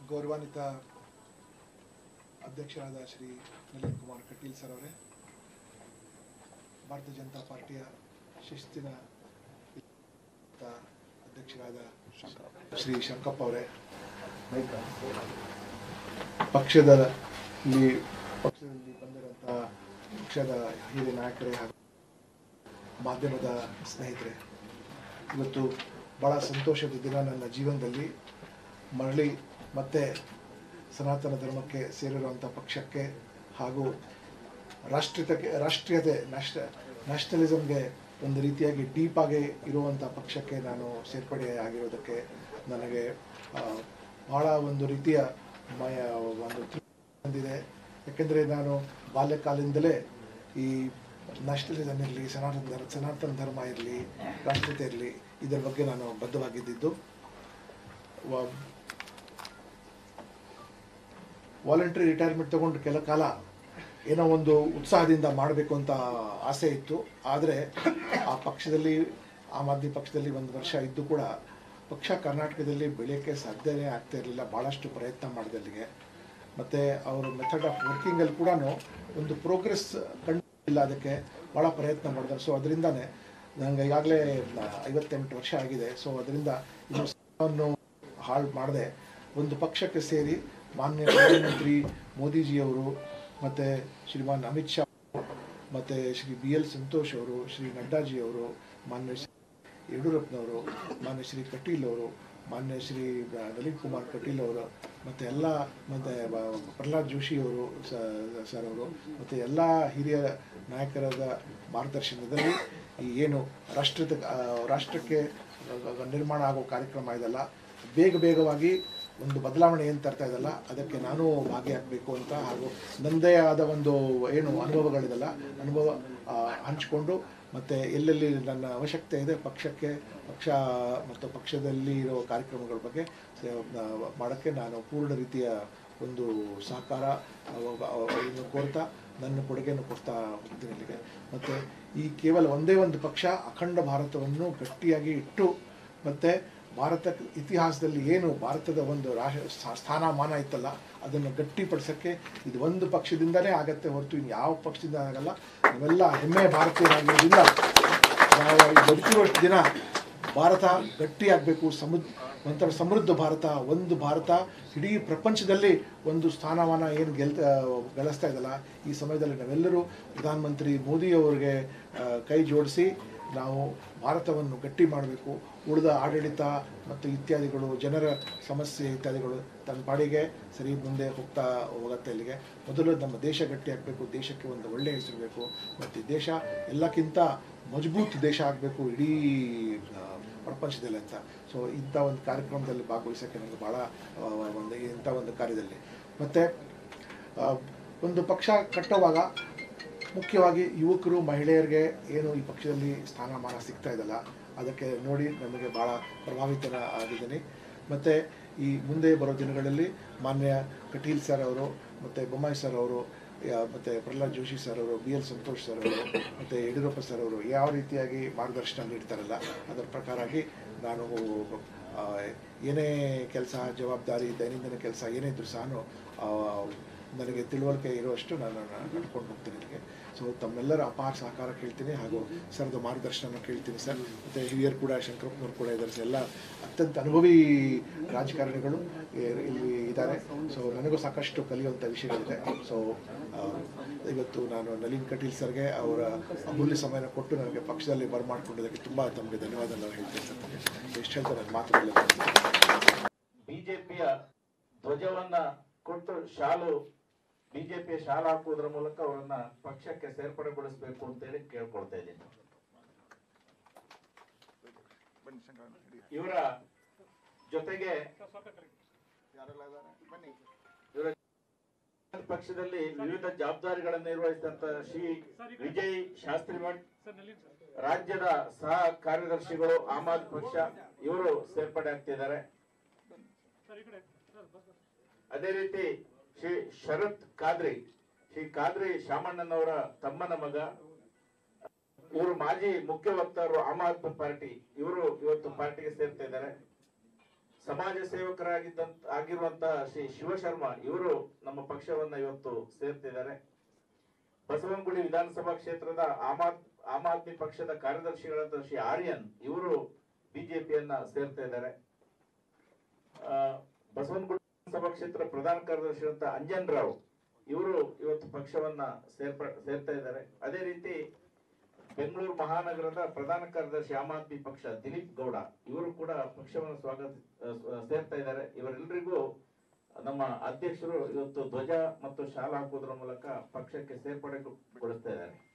ಗೌರವಾನ್ವಿತ ಅಧ್ಯಕ್ಷರಾದ ಶ್ರೀ ನಳಿನ್ ಕುಮಾರ್ ಕಟೀಲ್ ಸರ್ ಅವರೇ ಭಾರತೀಯ ಜನತಾ ಪಾರ್ಟಿಯ ಶಿಸ್ತಿನ ಅಧ್ಯಕ್ಷರಾದ ಶ್ರೀ ಶಂಕಪ್ಪ ಅವರೇ ಪಕ್ಷದಲ್ಲಿ ಪಕ್ಷದಲ್ಲಿ ಬಂದಿರುವಂತಹ ಪಕ್ಷದ ಹಿರಿಯ ನಾಯಕರೇ ಹಾಗೂ ಮಾಧ್ಯಮದ ಸ್ನೇಹಿತರೆ ಇವತ್ತು ಭಾಳ ಸಂತೋಷದ ದಿನ ನನ್ನ ಜೀವನದಲ್ಲಿ ಮರಳಿ ಮತ್ತೆ ಸನಾತನ ಧರ್ಮಕ್ಕೆ ಸೇರಿರುವಂಥ ಪಕ್ಷಕ್ಕೆ ಹಾಗೂ ರಾಷ್ಟ್ರೀಯತೆಗೆ ರಾಷ್ಟ್ರೀಯತೆ ನ್ಯಾಷ ನ್ಯಾಷನಲಿಸಮ್ಗೆ ಒಂದು ರೀತಿಯಾಗಿ ಡೀಪಾಗಿ ಇರುವಂಥ ಪಕ್ಷಕ್ಕೆ ನಾನು ಸೇರ್ಪಡೆ ಆಗಿರೋದಕ್ಕೆ ನನಗೆ ಆ, ಭಾಳ ಒಂದು ರೀತಿಯ ಮಯ ಒಂದು ತೃಪ್ತಿ ಬಂದಿದೆ ಯಾಕೆಂದರೆ ನಾನು ಬಾಲ್ಯಕಾಲದಿಂದಲೇ ಈ ನ್ಯಾಷನಲಿಸಮ್ ಇರಲಿ ಸನಾತನ ಧರ್ಮ ಸನಾತನ ಧರ್ಮ ಇರಲಿ ರಾಷ್ಟ್ರೀಯತೆ ಇರಲಿ ಇದರ ಬಗ್ಗೆ ನಾನು ಬದ್ಧವಾಗಿದ್ದಿದ್ದು ವ- ವಾಲಂಟ್ರಿ ರಿಟೈರ್ಮೆಂಟ್ ತಗೊಂಡು ಕೆಲ ಕಾಲ ಏನೋ ಒಂದು ಉತ್ಸಾಹದಿಂದ ಮಾಡಬೇಕು ಅಂತ ಆಸೆ ಇತ್ತು ಆದರೆ ಆ ಪಕ್ಷದಲ್ಲಿ ಆಮ್ ಆದ್ಮಿ ಪಕ್ಷದಲ್ಲಿ ಒಂದು ವರ್ಷ ಇದ್ದು ಕೂಡ ಪಕ್ಷ ಕರ್ನಾಟಕದಲ್ಲಿ ಬೆಳೆಯೋಕ್ಕೆ ಸಾಧ್ಯನೇ ಆಗ್ತಾ ಇರಲಿಲ್ಲ ಭಾಳಷ್ಟು ಪ್ರಯತ್ನ ಮಾಡಿದೆ ಅಲ್ಲಿಗೆ ಮತ್ತು ಅವರ ಮೆಥಡ್ ಆಫ್ ವರ್ಕಿಂಗಲ್ಲಿ ಕೂಡ ಒಂದು ಪ್ರೋಗ್ರೆಸ್ ಕಂಡಿಲ್ಲ ಅದಕ್ಕೆ ಭಾಳ ಪ್ರಯತ್ನ ಮಾಡಿದ್ರು ಸೊ ಅದರಿಂದನೇ ನನಗೆ ಈಗಾಗಲೇ ಐವತ್ತೆಂಟು ವರ್ಷ ಆಗಿದೆ ಸೊ ಅದರಿಂದ ಇದು ಸಮಯವನ್ನು ಹಾಳು ಮಾಡದೆ ಒಂದು ಪಕ್ಷಕ್ಕೆ ಸೇರಿ ಮಾನ್ಯ ಪ್ರಧಾನಮಂತ್ರಿ ಮೋದಿಜಿಯವರು ಮತ್ತು ಶ್ರೀಮಾನ್ ಅಮಿತ್ ಶಾ ಮತ್ತು ಶ್ರೀ ಬಿ ಎಲ್ ಸಂತೋಷ್ ಅವರು ಶ್ರೀ ನಡ್ಡಾಜಿಯವರು ಮಾನ್ಯ ಶ್ರೀ ಯಡಿಯೂರಪ್ಪನವರು ಮಾನ್ಯ ಶ್ರೀ ಕಟೀಲ್ ಅವರು ಮಾನ್ಯ ಶ್ರೀ ಬ- ನಳಿನ್ ಕುಮಾರ್ ಕಟೀಲ್ ಅವರು ಮತ್ತು ಎಲ್ಲ ಮತ್ತು ಪ್ರಹ್ಲಾದ್ ಜೋಶಿ ಅವರು ಸ- ಸರ್ ಅವರು ಮತ್ತು ಎಲ್ಲ ಹಿರಿಯ ನಾಯಕರಾದ ಮಾರ್ಗದರ್ಶನದಲ್ಲಿ ಈ ಏನು ರಾಷ್ಟ್ರದ ಆ, ರಾಷ್ಟ್ರಕ್ಕೆ ನಿರ್ಮಾಣ ಆಗೋ ಕಾರ್ಯಕ್ರಮ ಇದೆಲ್ಲ ಬೇಗ ಬೇಗವಾಗಿ ಒಂದು ಬದಲಾವಣೆ ಏನು ತರ್ತಾ ಇದಲ್ಲ ಅದಕ್ಕೆ ನಾನು ಭಾಗಿಯಾಗಬೇಕು ಅಂತ ಹಾಗೂ ನನ್ನದೇ ಆದ ಒಂದು ಏನು ಅನುಭವಗಳಿದೆಲ್ಲ ಅನುಭವ ಆ, ಹಂಚಿಕೊಂಡು ಮತ್ತು ಎಲ್ಲೆಲ್ಲಿ ನನ್ನ ಅವಶ್ಯಕತೆ ಇದೆ ಪಕ್ಷಕ್ಕೆ ಪಕ್ಷ ಮತ್ತು ಪಕ್ಷದಲ್ಲಿ ಇರೋ ಕಾರ್ಯಕ್ರಮಗಳ ಬಗ್ಗೆ ಮಾಡೋಕ್ಕೆ ನಾನು ಪೂರ್ಣ ರೀತಿಯ ಒಂದು ಸಹಕಾರ ಅವ- ಅವ- ಅವನ್ನು ಕೋರ್ತಾ ನನ್ನ ಕೊಡುಗೆಯನ್ನು ಕೊಡ್ತಾ ಹೋಗ್ತೀನಿ ಇಲ್ಲಿಗೆ ಮತ್ತು ಈ ಕೇವಲ ಒಂದೇ ಒಂದು ಪಕ್ಷ ಅಖಂಡ ಭಾರತವನ್ನು ಗಟ್ಟಿಯಾಗಿ ಇಟ್ಟು ಮತ್ತು ಭಾರತ ಇತಿಹಾಸದಲ್ಲಿ ಏನು ಭಾರತದ ಒಂದು ರಾಷ್ಟ್ರ ಸ್ಥಾ- ಸ್ಥಾನಮಾನ ಇತ್ತಲ್ಲ ಅದನ್ನು ಗಟ್ಟಿಪಡಿಸೋಕ್ಕೆ ಇದು ಒಂದು ಪಕ್ಷದಿಂದಲೇ ಆಗತ್ತೆ ಹೊರತು ಇನ್ನು ಯಾವ ಪಕ್ಷದಿಂದ ಆಗಲ್ಲ ನಾವೆಲ್ಲ ಹೆಮ್ಮೆ ಭಾರತೀಯರಾಗಿರೋದ್ರಿಂದ ನಾವು ಈ ಬದುಕಿರುವಷ್ಟು ದಿನ ಭಾರತ ಗಟ್ಟಿಯಾಗಬೇಕು ಸಮುದ್ ಒಂಥರ ಸಮೃದ್ಧ ಭಾರತ ಒಂದು ಭಾರತ ಇಡೀ ಪ್ರಪಂಚದಲ್ಲಿ ಒಂದು ಸ್ಥಾನಮಾನ ಏನು ಗೆಲ್ ಗಳಿಸ್ತಾ ಇದಲ್ಲ ಈ ಸಮಯದಲ್ಲಿ ನಾವೆಲ್ಲರೂ ಪ್ರಧಾನಮಂತ್ರಿ ಮೋದಿಯವರಿಗೆ ಆ, ಕೈ ಜೋಡಿಸಿ ನಾವು ಭಾರತವನ್ನು ಗಟ್ಟಿ ಮಾಡಬೇಕು ಉಳಿದ ಆಡಳಿತ ಮತ್ತು ಇತ್ಯಾದಿಗಳು ಜನರ ಸಮಸ್ಯೆ ಇತ್ಯಾದಿಗಳು ತನ್ನ ಪಾಡಿಗೆ ಸರಿ ಮುಂದೆ ಹೋಗ್ತಾ ಹೋಗುತ್ತೆ ಅಲ್ಲಿಗೆ ಮೊದಲು ನಮ್ಮ ದೇಶ ಗಟ್ಟಿ ಆಗಬೇಕು ದೇಶಕ್ಕೆ ಒಂದು ಒಳ್ಳೆಯ ಹೆಸರು ಬೇಕು ಮತ್ತು ಈ ದೇಶ ಎಲ್ಲಕ್ಕಿಂತ ಮಜಬೂತ್ ದೇಶ ಆಗಬೇಕು ಇಡೀ ಆ, ಪ್ರಪಂಚದಲ್ಲಿ ಅಂತ ಸೊ ಇಂಥ ಒಂದು ಕಾರ್ಯಕ್ರಮದಲ್ಲಿ ಭಾಗವಹಿಸೋಕ್ಕೆ ನನಗೆ ಭಾಳ ಆ, ಒಂದು ಇಂಥ ಒಂದು ಕಾರ್ಯದಲ್ಲಿ ಮತ್ತು ಒಂದು ಪಕ್ಷ ಕಟ್ಟುವಾಗ ಮುಖ್ಯವಾಗಿ ಯುವಕರು ಮಹಿಳೆಯರಿಗೆ ಏನು ಈ ಪಕ್ಷದಲ್ಲಿ ಸ್ಥಾನಮಾನ ಸಿಗ್ತಾ ಇದಲ್ಲ ಅದಕ್ಕೆ ನೋಡಿ ನಮಗೆ ಭಾಳ ಪ್ರಭಾವಿತನ ಆಗಿದ್ದೀನಿ ಮತ್ತು ಈ ಮುಂದೆ ಬರೋ ದಿನಗಳಲ್ಲಿ ಮಾನ್ಯ ಕಟೀಲ್ ಸರ್ ಅವರು ಮತ್ತು ಬೊಮ್ಮಾಯಿ ಸರ್ ಅವರು ಯಾ- ಮತ್ತು ಪ್ರಹ್ಲಾದ್ ಜೋಶಿ ಸರ್ ಅವರು ಬಿ ಎಲ್ ಸಂತೋಷ್ ಸರ್ ಅವರು ಮತ್ತು ಯಡಿಯೂರಪ್ಪ ಸರ್ ಅವರು ಯಾವ ರೀತಿಯಾಗಿ ಮಾರ್ಗದರ್ಶನ ನೀಡ್ತಾರಲ್ಲ ಅದರ ಪ್ರಕಾರಾಗಿ ನಾನು ಆ, ಏನೇ ಕೆಲಸ ಜವಾಬ್ದಾರಿ ದೈನಂದಿನ ಕೆಲಸ ಏನೇ ಇದ್ರೂ ಸಹ ನನಗೆ ತಿಳುವಳಿಕೆ ಇರುವಷ್ಟು ನಾನು ನಾನು ನಡ್ಕೊಂಡು ಹೋಗ್ತೀನಿ ಇಲ್ಲಿಗೆ ಸೊ ತಮ್ಮೆಲ್ಲರ ಅಪಾರ ಸಹಕಾರ ಕೇಳ್ತೀನಿ ಹಾಗೂ ಸರ್ದು ಮಾರ್ಗದರ್ಶನ ಕೇಳ್ತೀನಿ ಸರ್ ಮತ್ತು ಹಿರಿಯರು ಕೂಡ ಶಂಕರಪ್ಪನವ್ರು ಕೂಡ ಇದ್ದಾರೆ ಸರ್ ಎಲ್ಲ ಅತ್ಯಂತ ಅನುಭವಿ ರಾಜಕಾರಣಿಗಳು ಇ- ಇಲ್ಲಿ ಇದ್ದಾರೆ ಸೊ ನನಗೂ ಸಾಕಷ್ಟು ಕಲಿಯುವಂಥ ವಿಷಯಗಳಿದೆ ಸೊ ಇವತ್ತು ನಾನು ನಳಿನ್ ಕಟೀಲ್ ಸರ್ಗೆ ಅವರ ಅಮೂಲ್ಯ ಸಮಯನ ಕೊಟ್ಟು ನನಗೆ ಪಕ್ಷದಲ್ಲಿ ಬರಮಾಡ್ಕೊಂಡಿದ್ದಕ್ಕೆ ತುಂಬ ತಮಗೆ ಧನ್ಯವಾದ ನಾನು ಹೇಳ್ತೀನಿ ಸರ್ ತಮಗೆ ಎಷ್ಟು ಹೇಳ್ತಾರೆ ನನ್ನ ಮಾತುಗಳಲ್ಲಿ ಬಿಜೆಪಿಯ ಧ್ವಜವನ್ನ ಕೊಟ್ಟು ಶಾಲು ಬಿಜೆಪಿಯ ಶಾಲು ಹಾಕುವುದರ ಮೂಲಕ ಅವರನ್ನ ಪಕ್ಷಕ್ಕೆ ಸೇರ್ಪಡೆಗೊಳಿಸಬೇಕು ಅಂತೇಳಿ ಕೇಳ್ಕೊಳ್ತಾ ಇದ್ದೀನಿ ಇವರ ಜೊತೆಗೆ ಇವರ ಪಕ್ಷದಲ್ಲಿ ವಿವಿಧ ಜವಾಬ್ದಾರಿಗಳನ್ನು ನಿರ್ವಹಿಸಿದಂತ ಶ್ರೀ ವಿಜಯ್ ಶಾಸ್ತ್ರಿ ಮಠ್ ರಾಜ್ಯದ ಸಹ ಕಾರ್ಯದರ್ಶಿಗಳು ಆಮ್ ಆದ್ಮಿ ಪಕ್ಷ ಇವರು ಸೇರ್ಪಡೆ ಆಗ್ತಿದ್ದಾರೆ ಅದೇ ರೀತಿ ಶ್ರೀ ಶರತ್ ಕಾದ್ರಿ ಶ್ರೀ ಕಾದ್ರಿ ಶಾಮಣ್ಣನವರ ತಮ್ಮನ ಮಗ ಇವರು ಮಾಜಿ ಮುಖ್ಯ ವಕ್ತಾರರು ಆಮ್ ಆದ್ಮಿ ಪಾರ್ಟಿ ಇವರು ಇವತ್ತು ಪಾರ್ಟಿಗೆ ಸೇರ್ತಾ ಇದ್ದಾರೆ ಸಮಾಜ ಸೇವಕರಾಗಿದ್ದಂತ ಆಗಿರುವಂತ ಶ್ರೀ ಶಿವಶರ್ಮ ಇವರು ನಮ್ಮ ಪಕ್ಷವನ್ನ ಇವತ್ತು ಸೇರ್ತಿದ್ದಾರೆ ಬಸವನಗುಡಿ ವಿಧಾನಸಭಾ ಕ್ಷೇತ್ರದ ಆಮ್ ಆದ್- ಆಮ್ ಆದ್ಮಿ ಪಕ್ಷದ ಕಾರ್ಯದರ್ಶಿಗಳಾದ ಶ್ರೀ ಆರ್ಯನ್ ಇವರು ಬಿಜೆಪಿಯನ್ನ ಸೇರ್ತಾ ಇದ್ದಾರೆ ಆ, ಬಸವನಗುಡಿ ವಿಧಾನಸಭಾ ಕ್ಷೇತ್ರ ಪ್ರಧಾನ ಕಾರ್ಯದರ್ಶಿಗಳಂತ ಅಂಜನ್ ರಾವ್ ಇವರು ಇವತ್ತು ಪಕ್ಷವನ್ನ ಸೇರ್ಪ ಸೇರ್ತಾ ಇದ್ದಾರೆ ಅದೇ ರೀತಿ ಬೆಂಗಳೂರು ಮಹಾನಗರದ ಪ್ರಧಾನ ಕಾರ್ಯದರ್ಶಿ ಆಮ್ ಆದ್ಮಿ ಪಕ್ಷ ದಿಲೀಪ್ ಗೌಡ ಇವರು ಕೂಡ ಪಕ್ಷವನ್ನು ಸ್ವಾಗತ ಆ, ಸೇರ್ತಾ ಇದ್ದಾರೆ ಇವರೆಲ್ಲರಿಗೂ ನಮ್ಮ ಅಧ್ಯಕ್ಷರು ಇವತ್ತು ಧ್ವಜ ಮತ್ತು ಶಾಲಾ ಹಾಕುವುದರ ಮೂಲಕ ಪಕ್ಷಕ್ಕೆ ಸೇರ್ಪಡೆಗೊಳಿಸ್ತಾ ಇದ್ದಾರೆ